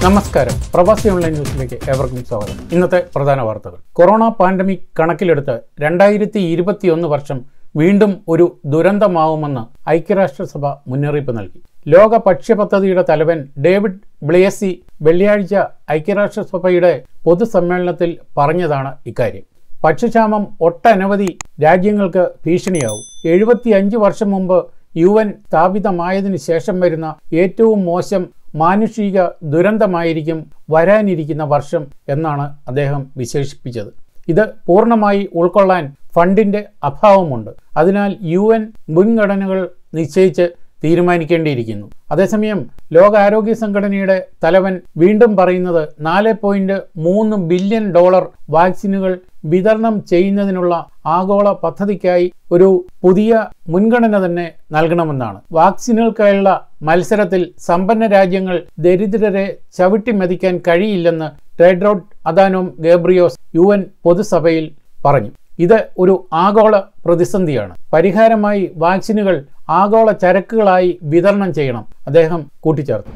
നമസ്കാരം പ്രവാസി ഓൺലൈൻ ന്യൂസിലേക്ക് ഏവർക്കും സ്വാഗതം ഇന്നത്തെ പ്രധാന വാർത്തകൾ കൊറോണ പാൻഡമിക് കണക്കിലെടുത്ത് രണ്ടായിരത്തി ഇരുപത്തിയൊന്ന് വർഷം വീണ്ടും ഒരു ദുരന്തമാവുമെന്ന് ഐക്യരാഷ്ട്രസഭ മുന്നറിയിപ്പ് നൽകി ലോക ഭക്ഷ്യ പദ്ധതിയുടെ തലവൻ ഡേവിഡ് ബ്ലിയസി വെള്ളിയാഴ്ച ഐക്യരാഷ്ട്രസഭയുടെ പൊതുസമ്മേളനത്തിൽ പറഞ്ഞതാണ് ഇക്കാര്യം ഭക്ഷ്യക്ഷാമം ഒട്ടനവധി രാജ്യങ്ങൾക്ക് ഭീഷണിയാവും എഴുപത്തിയഞ്ച് വർഷം മുമ്പ് യു എൻ സ്ഥാപിതമായതിനു ശേഷം വരുന്ന ഏറ്റവും മോശം മാനുഷിക ദുരന്തമായിരിക്കും വരാനിരിക്കുന്ന വർഷം എന്നാണ് അദ്ദേഹം വിശേഷിപ്പിച്ചത് ഇത് പൂർണ്ണമായി ഉൾക്കൊള്ളാൻ ഫണ്ടിന്റെ അഭാവമുണ്ട് അതിനാൽ യു എൻ മുൻഗണനകൾ നിശ്ചയിച്ച് തീരുമാനിക്കേണ്ടിയിരിക്കുന്നു അതേസമയം ലോകാരോഗ്യ സംഘടനയുടെ തലവൻ വീണ്ടും പറയുന്നത് നാല് പോയിന്റ് മൂന്ന് ബില്യൺ ഡോളർ വാക്സിനുകൾ വിതരണം ചെയ്യുന്നതിനുള്ള ആഗോള പദ്ധതിക്കായി ഒരു പുതിയ മുൻഗണന തന്നെ നൽകണമെന്നാണ് വാക്സിനുകൾക്കായുള്ള മത്സരത്തിൽ സമ്പന്ന രാജ്യങ്ങൾ ദരിദ്രരെ ചവിട്ടിമെതിക്കാൻ കഴിയില്ലെന്ന് Tedros Adhanom Ghebreyesus U N പൊതുസഭയിൽ പറഞ്ഞു ഇത് ഒരു ആഗോള പ്രതിസന്ധിയാണ് പരിഹാരമായി വാക്സിനുകൾ ആഗോള ചരക്കുകളായി വിതരണം ചെയ്യണം അദ്ദേഹം കൂട്ടിച്ചേർത്തു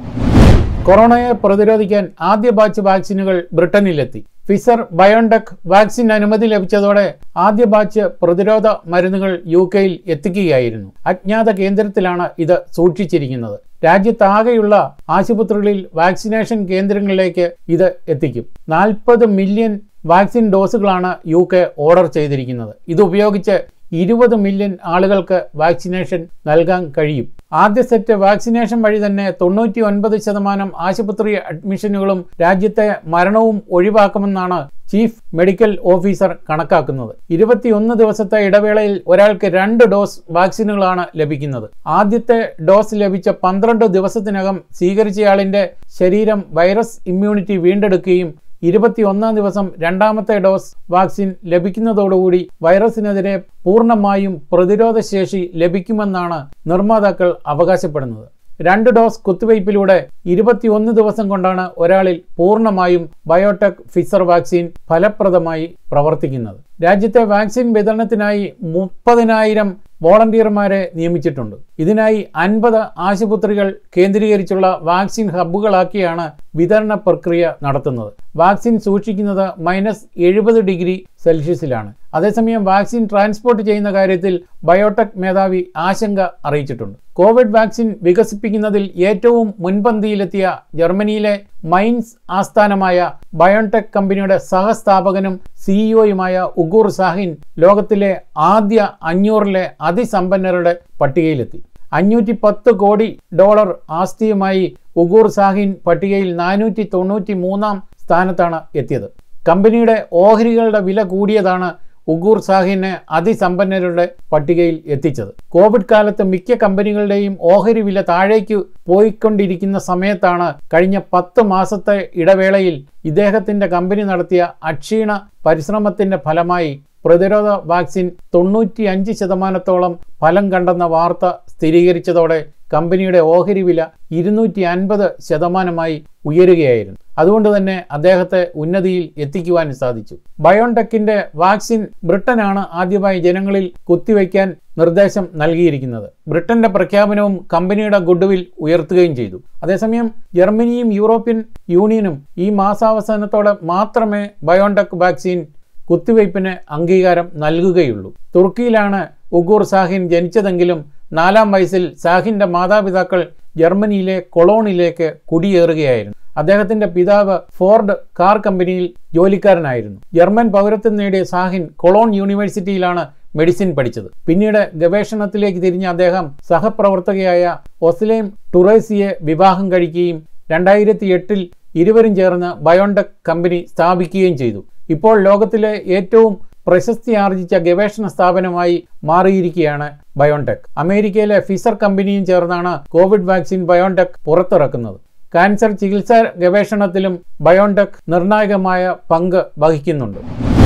കൊറോണയെ പ്രതിരോധിക്കാൻ ആദ്യ ബാച്ച് വാക്സിനുകൾ ബ്രിട്ടനിലെത്തി ഫിസർ ബയോൺടെക് വാക്സിൻ അനുമതി ലഭിച്ചതോടെ ആദ്യ ബാച്ച് പ്രതിരോധ മരുന്നുകൾ യു കെയിൽ എത്തിക്കുകയായിരുന്നു അജ്ഞാത കേന്ദ്രത്തിലാണ് ഇത് സൂക്ഷിച്ചിരിക്കുന്നത് രാജ്യത്താകെയുള്ള ആശുപത്രികളിൽ വാക്സിനേഷൻ കേന്ദ്രങ്ങളിലേക്ക് ഇത് എത്തിക്കും നാൽപ്പത് മില്യൺ വാക്സിൻ ഡോസുകളാണ് യു കെ ഓർഡർ ചെയ്തിരിക്കുന്നത് ഇതുപയോഗിച്ച് ഇരുപത് മില്യൺ ആളുകൾക്ക് വാക്സിനേഷൻ നൽകാൻ കഴിയും ആദ്യ സെറ്റ് വാക്സിനേഷൻ വഴി തന്നെ തൊണ്ണൂറ്റി ഒൻപത് ശതമാനം ആശുപത്രി അഡ്മിഷനുകളും രാജ്യത്തെ മരണവും ഒഴിവാക്കുമെന്നാണ് ചീഫ് മെഡിക്കൽ ഓഫീസർ കണക്കാക്കുന്നത് ഇരുപത്തിയൊന്ന് ദിവസത്തെ ഇടവേളയിൽ ഒരാൾക്ക് രണ്ട് ഡോസ് വാക്സിനുകളാണ് ലഭിക്കുന്നത് ആദ്യത്തെ ഡോസ് ലഭിച്ച പന്ത്രണ്ട് ദിവസത്തിനകം സ്വീകരിച്ചയാളിന്റെ ശരീരം വൈറസ് ഇമ്മ്യൂണിറ്റി വീണ്ടെടുക്കുകയും ഇരുപത്തിയൊന്നാം ദിവസം രണ്ടാമത്തെ ഡോസ് വാക്സിൻ ലഭിക്കുന്നതോടുകൂടി വൈറസിനെതിരെ പൂർണ്ണമായും പ്രതിരോധശേഷി ലഭിക്കുമെന്നാണ് നിർമ്മാതാക്കൾ അവകാശപ്പെടുന്നത് രണ്ട് ഡോസ് കുത്തിവയ്പിലൂടെ ഇരുപത്തിയൊന്ന് ദിവസം കൊണ്ടാണ് ഒരാളിൽ പൂർണ്ണമായും ബയോടെക് ഫിസർ വാക്സിൻ ഫലപ്രദമായി പ്രവർത്തിക്കുന്നത് രാജ്യത്തെ വാക്സിൻ വിതരണത്തിനായി മുപ്പതിനായിരം വോളണ്ടിയർമാരെ നിയമിച്ചിട്ടുണ്ട് ഇതിനായി അൻപത് ആശുപത്രികൾ കേന്ദ്രീകരിച്ചുള്ള വാക്സിൻ ഹബ്ബുകളാക്കിയാണ് വിതരണ പ്രക്രിയ നടത്തുന്നത് വാക്സിൻ സൂക്ഷിക്കുന്നത് മൈനസ് എഴുപത് ഡിഗ്രി സെൽഷ്യസിലാണ് അതേസമയം വാക്സിൻ ട്രാൻസ്പോർട്ട് ചെയ്യുന്ന കാര്യത്തിൽ ബയോടെക് മേധാവി ആശങ്ക അറിയിച്ചിട്ടുണ്ട് കോവിഡ് വാക്സിൻ വികസിപ്പിക്കുന്നതിൽ ഏറ്റവും മുൻപന്തിയിലെത്തിയ ജർമ്മനിയിലെ മൈൻസ് ആസ്ഥാനമായ ബയോൺടെക് കമ്പനിയുടെ സഹസ്ഥാപകനും സിഇഒയുമായ ഉഗൂർ സാഹിൻ ലോകത്തിലെ ആദ്യ അഞ്ഞൂറിലെ അതിസമ്പന്നരുടെ പട്ടികയിലെത്തി അഞ്ഞൂറ്റി പത്ത് കോടി ഡോളർ ആസ്തിയുമായി ഉഗൂർ സാഹിൻ പട്ടികയിൽ നാനൂറ്റി തൊണ്ണൂറ്റി മൂന്നാം സ്ഥാനത്താണ് എത്തിയത് കമ്പനിയുടെ ഓഹരികളുടെ വില കൂടിയതാണ് ഉഗൂർ സാഹിനെ അതിസമ്പന്നരുടെ പട്ടികയിൽ എത്തിച്ചത് കോവിഡ് കാലത്ത് മിക്ക കമ്പനികളുടെയും ഓഹരി വില താഴേക്ക് പോയിക്കൊണ്ടിരിക്കുന്ന സമയത്താണ് കഴിഞ്ഞ പത്ത് മാസത്തെ ഇടവേളയിൽ ഇദ്ദേഹത്തിന്റെ കമ്പനി നടത്തിയ അക്ഷീണ പരിശ്രമത്തിന്റെ ഫലമായി പ്രതിരോധ വാക്സിൻ തൊണ്ണൂറ്റി അഞ്ച് ശതമാനത്തോളം ഫലം കണ്ടെന്ന വാർത്ത സ്ഥിരീകരിച്ചതോടെ കമ്പനിയുടെ ഓഹരി വില ഇരുന്നൂറ്റി അൻപത് ശതമാനമായി ഉയരുകയായിരുന്നു അതുകൊണ്ട് തന്നെ അദ്ദേഹത്തെ ഉന്നതിയിൽ എത്തിക്കുവാൻ സാധിച്ചു ബയോൺടെക്കിന്റെ വാക്സിൻ ബ്രിട്ടനാണ് ആദ്യമായി ജനങ്ങളിൽ കുത്തിവയ്ക്കാൻ നിർദ്ദേശം നൽകിയിരിക്കുന്നത് ബ്രിട്ടന്റെ പ്രഖ്യാപനവും കമ്പനിയുടെ ഗുഡ്വിൽ ഉയർത്തുകയും ചെയ്തു അതേസമയം ജർമ്മനിയും യൂറോപ്യൻ യൂണിയനും ഈ മാസാവസാനത്തോടെ മാത്രമേ ബയോൺടെക് വാക്സിൻ കുത്തിവയ്പ്പിന് അംഗീകാരം നൽകുകയുള്ളൂ തുർക്കിയിലാണ് ഉഗൂർ സാഹിൻ ജനിച്ചതെങ്കിലും നാലാം വയസ്സിൽ സാഹിന്റെ മാതാപിതാക്കൾ ജർമ്മനിയിലെ കൊളോണിലേക്ക് കുടിയേറുകയായിരുന്നു അദ്ദേഹത്തിന്റെ പിതാവ് ഫോർഡ് കാർ കമ്പനിയിൽ ജോലിക്കാരനായിരുന്നു ജർമ്മൻ പൗരത്വം നേടിയ സാഹിൻ കൊളോൺ യൂണിവേഴ്സിറ്റിയിലാണ് മെഡിസിൻ പഠിച്ചത് പിന്നീട് ഗവേഷണത്തിലേക്ക് തിരിഞ്ഞ അദ്ദേഹം സഹപ്രവർത്തകയായ ഒസ്ലേം ടുറേസിയെ വിവാഹം കഴിക്കുകയും രണ്ടായിരത്തി എട്ടിൽ ഇരുവരും ചേർന്ന് ബയോൺടെക് കമ്പനി സ്ഥാപിക്കുകയും ചെയ്തു ഇപ്പോൾ ലോകത്തിലെ ഏറ്റവും പ്രശസ്തി ആർജിച്ച ഗവേഷണ സ്ഥാപനമായി മാറിയിരിക്കുകയാണ് ബയോൺടെക് അമേരിക്കയിലെ ഫിസർ കമ്പനിയും ചേർന്നാണ് കോവിഡ് വാക്സിൻ ബയോൺടെക് പുറത്തിറക്കുന്നത് കാൻസർ ചികിത്സാ ഗവേഷണത്തിലും ബയോൺടെക് നിർണായകമായ പങ്ക് വഹിക്കുന്നുണ്ട്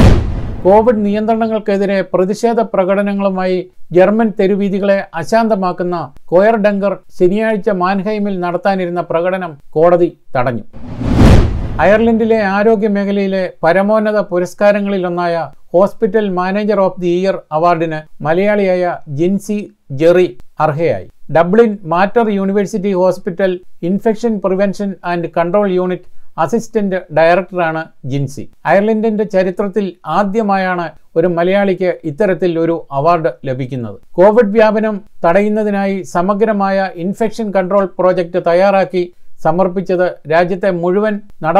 കോവിഡ് നിയന്ത്രണങ്ങൾക്കെതിരെ പ്രതിഷേധ പ്രകടനങ്ങളുമായി ജർമ്മൻ തെരുവീതികളെ അശാന്തമാക്കുന്ന കോയർ ഡങ്കർ ശനിയാഴ്ച മാൻഹൈമിൽ നടത്താനിരുന്ന പ്രകടനം കോടതി തടഞ്ഞു അയർലൻഡിലെ ആരോഗ്യ മേഖലയിലെ പരമോന്നത പുരസ്കാരങ്ങളിലൊന്നായ hospital manager of the year അവാർഡിന് മലയാളിയായ ജിൻസി ജെറി അർഹയായി Dublin Mater University Hospital infection prevention and control unit assistant ഡയറക്ടറാണ് ജിൻസി അയർലൻഡിന്റെ ചരിത്രത്തിൽ ആദ്യമായാണ് ഒരു മലയാളിക്ക് ഇത്തരത്തിൽ ഒരു അവാർഡ് ലഭിക്കുന്നത് കോവിഡ് വ്യാപനം തടയുന്നതിനായി സമഗ്രമായ ഇൻഫെക്ഷൻ കൺട്രോൾ പ്രോജക്റ്റ് തയ്യാറാക്കി സമർപ്പിച്ചത് രാജ്യത്തെ മുഴുവൻ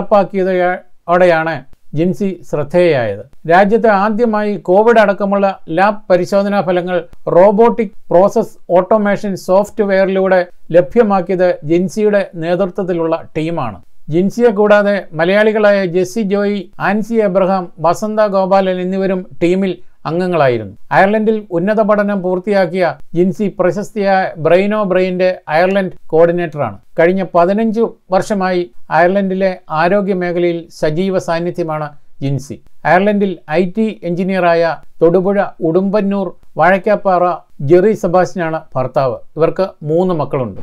നടപ്പാക്കിയതോടെയാണ് ജിൻസി ശ്രദ്ധേയായത് രാജ്യത്ത് ആദ്യമായി കോവിഡ് അടക്കമുള്ള ലാബ് പരിശോധനാ ഫലങ്ങൾ റോബോട്ടിക് പ്രോസസ് ഓട്ടോമേഷൻ സോഫ്റ്റ്വെയറിലൂടെ ലഭ്യമാക്കിയത് ജിൻസിയുടെ നേതൃത്വത്തിലുള്ള ടീമാണ് ജിൻസിയെ കൂടാതെ മലയാളികളായ ജെസ്സി ജോയി ആൻസി എബ്രഹാം വസന്ത ഗോപാലൻ എന്നിവരും ടീമിൽ അംഗങ്ങളായിരുന്നു അയർലൻഡിൽ ഉന്നത പഠനം പൂർത്തിയാക്കിയ ജിൻസി പ്രശസ്തിയായ ബ്രെയിനോ ബ്രെയിൻ്റെ അയർലൻഡ് കോർഡിനേറ്ററാണ് കഴിഞ്ഞ പതിനഞ്ച് വർഷമായി അയർലൻഡിലെ ആരോഗ്യ മേഖലയിൽ സജീവ സാന്നിധ്യമാണ് ജിൻസി അയർലൻഡിൽ ഐ ടി എഞ്ചിനീയറായ തൊടുപുഴ ഉടുമ്പന്നൂർ വാഴക്കാപ്പാറ ജെറി സെബാസ്റ്റ്യനാണ് ഭർത്താവ് ഇവർക്ക് മൂന്ന് മക്കളുണ്ട്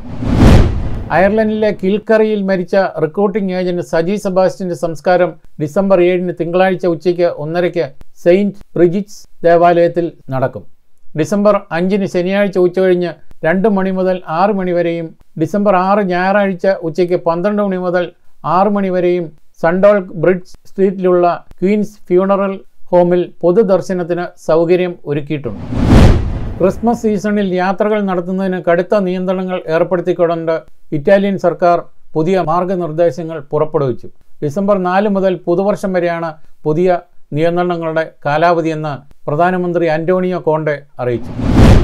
അയർലൻഡിലെ കിൽക്കറിയിൽ മരിച്ച റിക്രൂട്ടിംഗ് ഏജന്റ് സജി സെബാസ്റ്റ്യന്റെ സംസ്കാരം ഡിസംബർ ഏഴിന് തിങ്കളാഴ്ച ഉച്ചയ്ക്ക് ഒന്നരയ്ക്ക് സെയിന്റ് ബ്രിജിറ്റ്സ് ദേവാലയത്തിൽ നടക്കും ഡിസംബർ അഞ്ചിന് ശനിയാഴ്ച ഉച്ചകഴിഞ്ഞ് രണ്ട് മണി മുതൽ ആറ് മണി വരെയും ഡിസംബർ ആറ് ഞായറാഴ്ച ഉച്ചയ്ക്ക് പന്ത്രണ്ട് മണി മുതൽ ആറ് മണി വരെയും സണ്ടോൾ ബ്രിഡ്ജ് സ്ട്രീറ്റിലുള്ള ക്വീൻസ് ഫ്യൂണറൽ ഹോമിൽ പൊതുദർശനത്തിന് സൗകര്യം ഒരുക്കിയിട്ടുണ്ട് ക്രിസ്മസ് സീസണിൽ യാത്രകൾ നടത്തുന്നതിന് കടുത്ത നിയന്ത്രണങ്ങൾ ഏർപ്പെടുത്തിക്കൊണ്ട് ഇറ്റാലിയൻ സർക്കാർ പുതിയ മാർഗനിർദ്ദേശങ്ങൾ പുറപ്പെടുവിച്ചു ഡിസംബർ നാല് മുതൽ പുതുവർഷം വരെയാണ് പുതിയ നിയന്ത്രണങ്ങളുടെ കാലാവധിയെന്ന് പ്രധാനമന്ത്രി അന്റോണിയോ കോണ്ടെ അറിയിച്ചു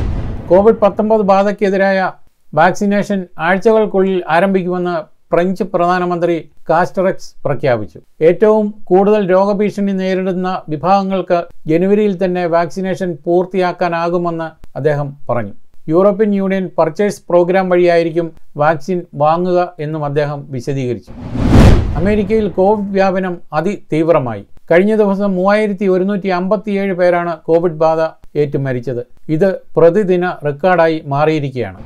കോവിഡ് പത്തൊമ്പത് ബാധയ്ക്കെതിരായ വാക്സിനേഷൻ ആഴ്ചകൾക്കുള്ളിൽ ആരംഭിക്കുമെന്ന് ഫ്രഞ്ച് പ്രധാനമന്ത്രി കാസ്റ്ററക്സ് പ്രഖ്യാപിച്ചു ഏറ്റവും കൂടുതൽ രോഗഭീഷണി നേരിടുന്ന വിഭാഗങ്ങൾക്ക് ജനുവരിയിൽ തന്നെ വാക്സിനേഷൻ പൂർത്തിയാക്കാനാകുമെന്ന് അദ്ദേഹം പറഞ്ഞു യൂറോപ്യൻ യൂണിയൻ പർച്ചേസ് പ്രോഗ്രാം വഴിയായിരിക്കും വാക്സിൻ വാങ്ങുക എന്നും അദ്ദേഹം വിശദീകരിച്ചു അമേരിക്കയിൽ കോവിഡ് വ്യാപനം അതിതീവ്രമായി കഴിഞ്ഞ ദിവസം മൂവായിരത്തി ഒരുന്നൂറ്റി അമ്പത്തിയേഴ് പേരാണ് കോവിഡ് ബാധ ഏറ്റു മരിച്ചത് ഇത് പ്രതിദിന റെക്കോർഡായി മാറിയിരിക്കുകയാണ്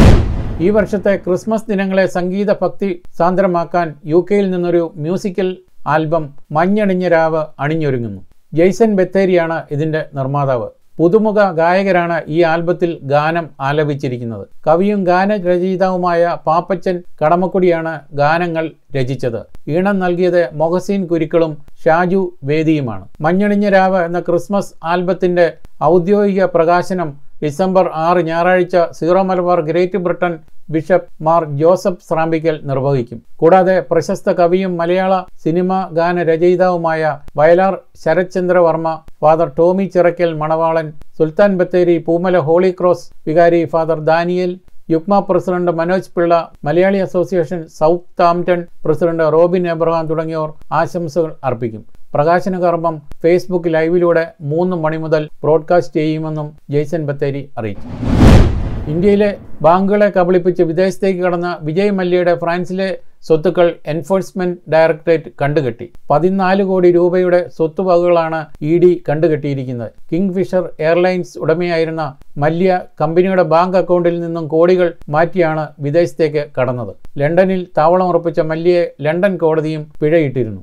ഈ വർഷത്തെ ക്രിസ്മസ് ദിനങ്ങളെ സംഗീത ഭക്തി സാന്ദ്രമാക്കാൻ യു കെയിൽ നിന്നൊരു മ്യൂസിക്കൽ ആൽബം മഞ്ഞണിഞ്ഞ രാവ് അണിഞ്ഞൊരുങ്ങുന്നു ജെയ്സൺ ബത്തേരിയാണ് ഇതിൻ്റെ നിർമ്മാതാവ് പുതുമുഖ ഗായകരാണ് ഈ ആൽബത്തിൽ ഗാനം ആലപിച്ചിരിക്കുന്നത് കവിയും ഗാനരചയിതാവുമായ പാപ്പച്ചൻ കടമക്കുടിയാണ് ഗാനങ്ങൾ രചിച്ചത് ഈണം നൽകിയത് മൊഹസീൻ കുരുക്കളും ഷാജു വേദിയുമാണ് മഞ്ഞണിഞ്ഞ രാവ് എന്ന ക്രിസ്മസ് ആൽബത്തിന്റെ ഔദ്യോഗിക പ്രകാശനം ഡിസംബർ ആറ് ഞായറാഴ്ച Syro Malabar Great Britain bishop Mar Joseph Srampickal നിർവഹിക്കും കൂടാതെ പ്രശസ്ത കവിയും മലയാള സിനിമ ഗാന രചയിതാവുമായ Vayalar Sarathchandra Varma father Tommy Chirackal Manavalan Sultan Bathery Poomala Holy Cross വികാരി father Daniel UUKMA president Manoj Pillai Malayali association Southampton president Robin Abraham തുടങ്ങിയവർ ആശംസകൾ അർപ്പിക്കും പ്രകാശന കർമ്മം ഫേസ്ബുക്ക് ലൈവിലൂടെ മൂന്ന് മണി മുതൽ ബ്രോഡ്കാസ്റ്റ് ചെയ്യുമെന്നും ജെയ്സൺ ബത്തേരി അറിയിച്ചു ഇന്ത്യയിലെ ബാങ്കുകളെ കബളിപ്പിച്ച് വിദേശത്തേക്ക് കടന്ന വിജയ് മല്യയുടെ ഫ്രാൻസിലെ സ്വത്തുക്കൾ എൻഫോഴ്സ്മെന്റ് ഡയറക്ടറേറ്റ് കണ്ടുകെട്ടി പതിനാല് കോടി രൂപയുടെ സ്വത്തുവകകളാണ് ഇ ഡി കണ്ടുകെട്ടിയിരിക്കുന്നത് കിങ് ഫിഷർ എയർലൈൻസ് ഉടമയായിരുന്ന മല്യ കമ്പനിയുടെ ബാങ്ക് അക്കൗണ്ടിൽ നിന്നും കോടികൾ മാറ്റിയാണ് വിദേശത്തേക്ക് കടന്നത് ലണ്ടനിൽ താവളം ഉറപ്പിച്ച മല്യയെ ലണ്ടൻ കോടതിയും പിഴയിട്ടിരുന്നു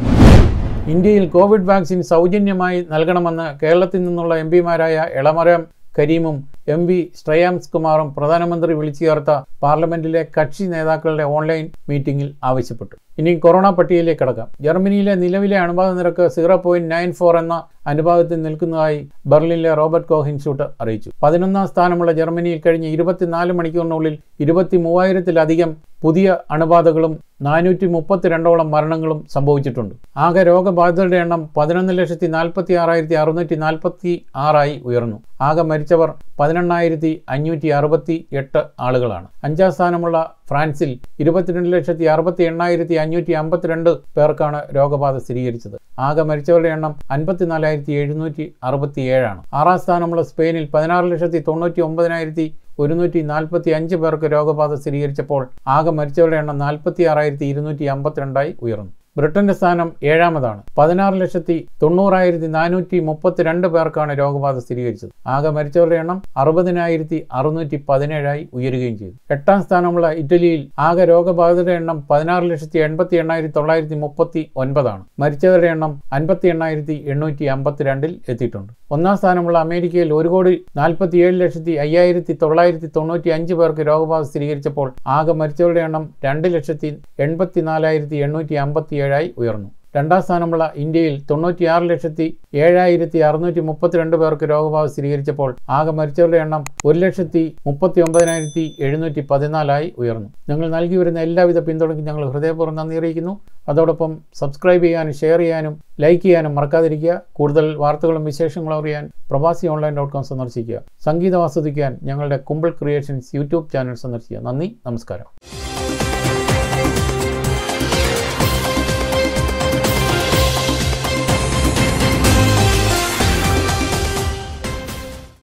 ഇന്ത്യയിൽ കോവിഡ് വാക്സിൻ സൗജന്യമായി നൽകണമെന്ന് കേരളത്തിൽ നിന്നുള്ള എം പിമാരായ എളമരം കരീമും എം വി ശ്രേയാംസ് കുമാറും പ്രധാനമന്ത്രി വിളിച്ചു ചേർത്ത പാർലമെന്റിലെ കക്ഷി നേതാക്കളുടെ ഓൺലൈൻ മീറ്റിംഗിൽ ആവശ്യപ്പെട്ടു ഇനി കൊറോണ പട്ടികയിലേക്ക് കടക്കാം ജർമ്മനിയിലെ നിലവിലെ അണുബാധ നിരക്ക് സീറോ പോയിന്റ് നയൻ ഫോർ എന്ന അനുപാതത്തിൽ നിൽക്കുന്നതായി ബെർലിനിലെ റോബർട്ട് കോഹ് ഇൻസ്റ്റിറ്റ്യൂട്ട് അറിയിച്ചു പതിനൊന്നാം സ്ഥാനമുള്ള ജർമ്മനിയിൽ കഴിഞ്ഞ ഇരുപത്തിനാല് മണിക്കൂറിനുള്ളിൽ ഇരുപത്തി മൂവായിരത്തിലധികം പുതിയ അണുബാധകളും നാനൂറ്റി മുപ്പത്തിരണ്ടോളം മരണങ്ങളും സംഭവിച്ചിട്ടുണ്ട് ആകെ രോഗബാധിതരുടെ എണ്ണം പതിനൊന്ന് ലക്ഷത്തി നാൽപ്പത്തി ആറായിരത്തി അറുന്നൂറ്റി നാൽപ്പത്തി ആറായി ഉയർന്നു ആകെ മരിച്ചവർ പതിനെണ്ണായിരത്തി അഞ്ഞൂറ്റി അറുപത്തി എട്ട് ആളുകളാണ് അഞ്ചാം സ്ഥാനമുള്ള ഫ്രാൻസിൽ ഇരുപത്തിരണ്ട് ലക്ഷത്തി അറുപത്തി എണ്ണായിരത്തി അഞ്ഞൂറ്റി അമ്പത്തിരണ്ട് പേർക്കാണ് രോഗബാധ സ്ഥിരീകരിച്ചത് ആകെ മരിച്ചവരുടെ എണ്ണം അൻപത്തിനാലായിരത്തി എഴുന്നൂറ്റി അറുപത്തി ഏഴാണ് ആറാം സ്ഥാനമുള്ള സ്പെയിനിൽ പതിനാറ് ലക്ഷത്തി തൊണ്ണൂറ്റി ഒമ്പതിനായിരത്തി ഒരുന്നൂറ്റി നാൽപ്പത്തി അഞ്ച് പേർക്ക് രോഗബാധ സ്ഥിരീകരിച്ചപ്പോൾ ആകെ മരിച്ചവരുടെ എണ്ണം നാൽപ്പത്തി ആറായിരത്തി ഇരുന്നൂറ്റി അമ്പത്തിരണ്ടായി ഉയർന്നു ബ്രിട്ടന്റെ സ്ഥാനം ഏഴാമതാണ് പതിനാറ് ലക്ഷത്തി തൊണ്ണൂറായിരത്തി നാനൂറ്റി മുപ്പത്തിരണ്ട് പേർക്കാണ് രോഗബാധ സ്ഥിരീകരിച്ചത് ആകെ മരിച്ചവരുടെ എണ്ണം അറുപതിനായിരത്തി അറുന്നൂറ്റി പതിനേഴായി ഉയരുകയും ചെയ്തു എട്ടാം സ്ഥാനമുള്ള ഇറ്റലിയിൽ ആകെ രോഗബാധിതരുടെ എണ്ണം പതിനാറ് ലക്ഷത്തി എൺപത്തി എണ്ണായിരത്തി തൊള്ളായിരത്തി മുപ്പത്തി ഒൻപതാണ് മരിച്ചവരുടെ എണ്ണം അൻപത്തി എണ്ണായിരത്തി എണ്ണൂറ്റി അമ്പത്തിരണ്ടിൽ എത്തിയിട്ടുണ്ട് ഒന്നാം സ്ഥാനമുള്ള അമേരിക്കയിൽ ഒരു കോടി നാൽപ്പത്തിയേഴ് ലക്ഷത്തി അയ്യായിരത്തി തൊള്ളായിരത്തി തൊണ്ണൂറ്റി അഞ്ച് പേർക്ക് രോഗബാധ സ്ഥിരീകരിച്ചപ്പോൾ ആകെ മരിച്ചവരുടെ എണ്ണം രണ്ട് ലക്ഷത്തി എൺപത്തി നാലായിരത്തി എണ്ണൂറ്റി അമ്പത്തി ഏഴായി ഉയർന്നു രണ്ടാം സ്ഥാനമുള്ള ഇന്ത്യയിൽ തൊണ്ണൂറ്റിയാറ് ലക്ഷത്തി ഏഴായിരത്തി അറുന്നൂറ്റി മുപ്പത്തിരണ്ട് പേർക്ക് രോഗബാധ സ്ഥിരീകരിച്ചപ്പോൾ ആകെ മരിച്ചവരുടെ എണ്ണം ഒരു ലക്ഷത്തി മുപ്പത്തി ഒമ്പതിനായിരത്തി എഴുന്നൂറ്റി പതിനാലായി ഉയർന്നു ഞങ്ങൾ നൽകി വരുന്ന എല്ലാവിധ പിന്തുണയ്ക്കും ഞങ്ങൾ ഹൃദയപൂർവ്വം നന്ദി അറിയിക്കുന്നു അതോടൊപ്പം സബ്സ്ക്രൈബ് ചെയ്യാനും ഷെയർ ചെയ്യാനും ലൈക്ക് ചെയ്യാനും മറക്കാതിരിക്കുക കൂടുതൽ വാർത്തകളും വിശേഷങ്ങളും അറിയാൻ പ്രവാസി ഓൺലൈൻ ഡോട്ട് കോം സന്ദർശിക്കുക സംഗീതം ആസ്വദിക്കാൻ ഞങ്ങളുടെ കുമ്പിൾ ക്രിയേഷൻസ് യൂട്യൂബ് ചാനൽ സന്ദർശിക്കുക നന്ദി നമസ്കാരം